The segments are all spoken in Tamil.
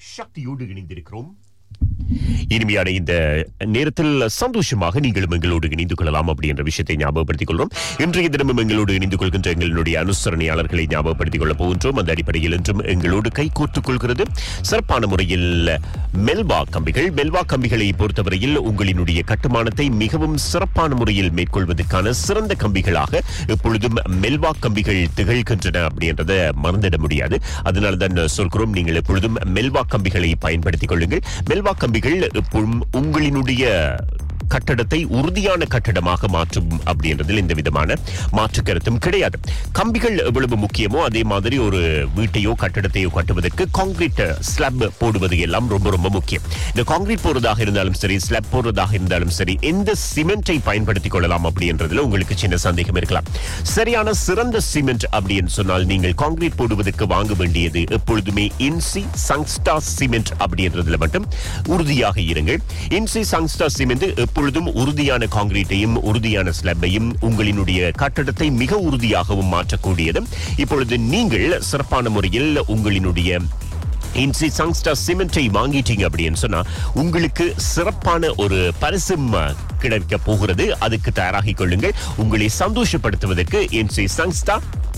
சக்தியோடு இணைந்திருக்கிறோம் இனிமையான இந்த நேரத்தில் சந்தோஷமாக நீங்களும் எங்களோடு இணைந்து கொள்ளலாம் அப்படின்ற விஷயத்தை ஞாபகப்படுத்திக் கொள்கிறோம் இன்றைய தினமும் எங்களோடு இணைந்து கொள்கின்ற எங்களுடைய அனுசரணையாளர்களை ஞாபகப்படுத்திக் கொள்ளப் போகின்றோம் அந்த அடிப்படையில் இன்றும் எங்களோடு கைகோர்த்துக் கொள்கிறது சிறப்பான முறையில் மெல்வா கம்பிகள் மெல்வா கம்பிகளை பொறுத்தவரையில் உங்களினுடைய கட்டுமானத்தை மிகவும் சிறப்பான முறையில் மேற்கொள்வதற்கான சிறந்த கம்பிகளாக எப்பொழுதும் மெல்வா கம்பிகள் திகழ்கின்றன அப்படின்றத மறந்துட முடியாது அதனால தான் சொல்கிறோம் நீங்கள் எப்பொழுதும் மெல்வா கம்பிகளை பயன்படுத்திக் கொள்ளுங்கள் மெல்வா கம்பிகள் எப்பொழுதும் உங்களினுடைய கட்டடத்தை உறுதியான கட்டடமாக மாற்றும் அப்படின்றதில் எந்த விதமான மாற்று கருத்தும் கிடையாது கம்பிகள் எவ்வளவு முக்கியமோ அதே மாதிரி ஒரு வீட்டையோ கட்டடத்தையோ கட்டுவதற்கு காங்கிரீட் ஸ்லாப் போடுவது எல்லாம் ரொம்ப ரொம்ப முக்கியம் இந்த காங்கிரீட் போடுறதாக இருந்தாலும் சரி ஸ்லாப் போடுறதாக இருந்தாலும் சரி எந்த சிமெண்டை பயன்படுத்திக் கொள்ளலாம் அப்படின்றதுல உங்களுக்கு சின்ன சந்தேகம் இருக்கலாம் சரியான சிறந்த சிமெண்ட் அப்படின்னு சொன்னால் நீங்கள் காங்கிரீட் போடுவதற்கு வாங்க வேண்டியது எப்பொழுதுமே இன்சி சங்ஸ்டா சிமெண்ட் அப்படின்றதுல மட்டும் உறுதியாக இருங்கள் இன்சி சங்ஸ்டா சிமெண்ட் எப்பொழுதும் உறுதியான காங்கிரீட்டையும் உறுதியான ஸ்லப்பையும் உங்களினுடைய கட்டடத்தை மிக உறுதியாகவும் மாற்றக்கூடியது இப்பொழுது நீங்கள் சிறப்பான முறையில் உங்களினுடைய இன்சி சங்ஸ்டா சிமெண்டை வாங்கிட்டீங்க அப்படின்னு சொன்னா உங்களுக்கு சிறப்பான ஒரு பரிசும் கிடைக்க போகிறது அதுக்கு தயாராகிக் கொள்ளுங்கள் உங்களை சந்தோஷப்படுத்துவதற்கு இன்சி சங்ஸ்டா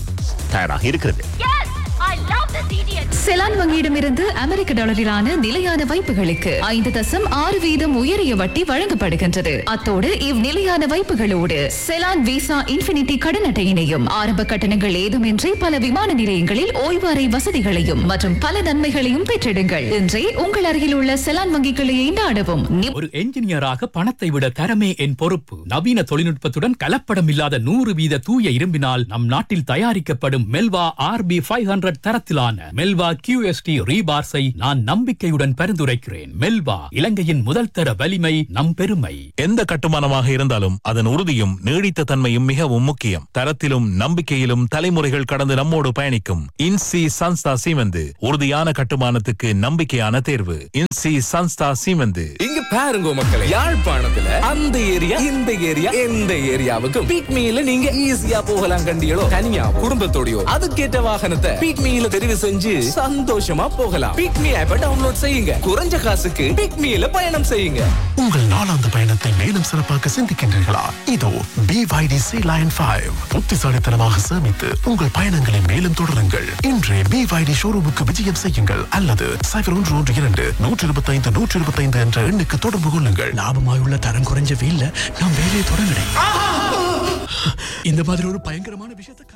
தயாராக இருக்கிறது Yes! I love this idiot! Challan வங்கியிடமிருந்து அமெரிக்க டாலரிலான நிலையான வைப்புகளுக்கு ஐந்து தசம் ஆறு வீதம் உயரிய வட்டி வழங்கப்படுகின்றது அத்தோடு இவ் நிலையான வைப்புகளோடு செலான் விசா இன்ஃபினிட்டி கடன் அட்டையினையும் ஆரம்ப கட்டணங்கள் ஏதுமின்றி பல விமான நிலையங்களில் ஓய்வு அறை வசதிகளையும் மற்றும் பல நன்மைகளையும் பெற்றிடுங்கள் இன்றே உங்கள் அருகில் உள்ள செலான் வங்கி கிளையை நாடவும் நிப்- ஒரு என்ஜினியராக பணத்தை விட தரமே என் பொறுப்பு நவீன தொழில்நுட்பத்துடன் கலப்படம் இல்லாத நூறு வீத தூய இரும்பினால் நம் நாட்டில் தயாரிக்கப்படும் மெல்வா ஆர்பி ஃபைவ் ஹண்ட்ரட் தரத்திலான மெல்வா கியூஎஸ்டி ரீபார்ஸை நான் நம்பிக்கையுடன் பரிந்துரைக்கிறேன் மெல்வா இலங்கையின் முதல் தர வலிமை நம் பெருமை எந்த கட்டுமானமாக இருந்தாலும் அதன் உறுதியும் நீடித்த தன்மையும் மிகவும் முக்கியம் தரத்திலும் நம்பிக்கையிலும் தலைமுறைகள் கடந்து நம்மோடு பயணிக்கும் இன்சி சன்ஸ்தா சீமெந்து உறுதியான கட்டுமானத்துக்கு நம்பிக்கையான தேர்வு இன்சி சன்ஸ்தா சீமெந்து இங்க பாருங்க மக்களே யாழ்ப்பாணத்துல அந்த ஏரியா இந்த ஏரியா எந்த ஏரியாவுக்கும் பிக்மியில நீங்க ஈஸியா போகலாம் கண்டியளோ தனியா குடும்பத்தோடயோ அதுக்கேற்ற வாகனத்தை பிக்மியில தெரிவு செஞ்சு சந்தோஷமா போகலாம் பிக்மி ஆப்பை டவுன்லோட் செய்யுங்க குறைஞ்ச காசுக்கு பிக்மியில பயணம் செய்யுங்க உங்கள் நாளாந்த பயணத்தை மேலும் சிறப்பாக்க சிந்திக்கின்றீர்களா இதோ BYD Sea Lion 5 புத்திசாலித்தனமாக சேமித்து உங்கள் பயணங்களை மேலும் தொடருங்கள் இன்றே BYD ஷோரூமுக்கு விஜயம் செய்யுங்கள் அல்லது சைபர் ஒன்று ஒன்று இரண்டு நூற்றி இருபத்தைந்து நூற்றி இருபத்தைந்து என்ற எண்ணுக்கு தொடர்பு கொள்ளுங்கள் லாபமாயுள்ள தரம் குறைஞ்ச வீல்ல நான் வேலையை தொடங்கினேன் இந்த மாதிரி ஒரு பயங்கரமான விஷயத்தை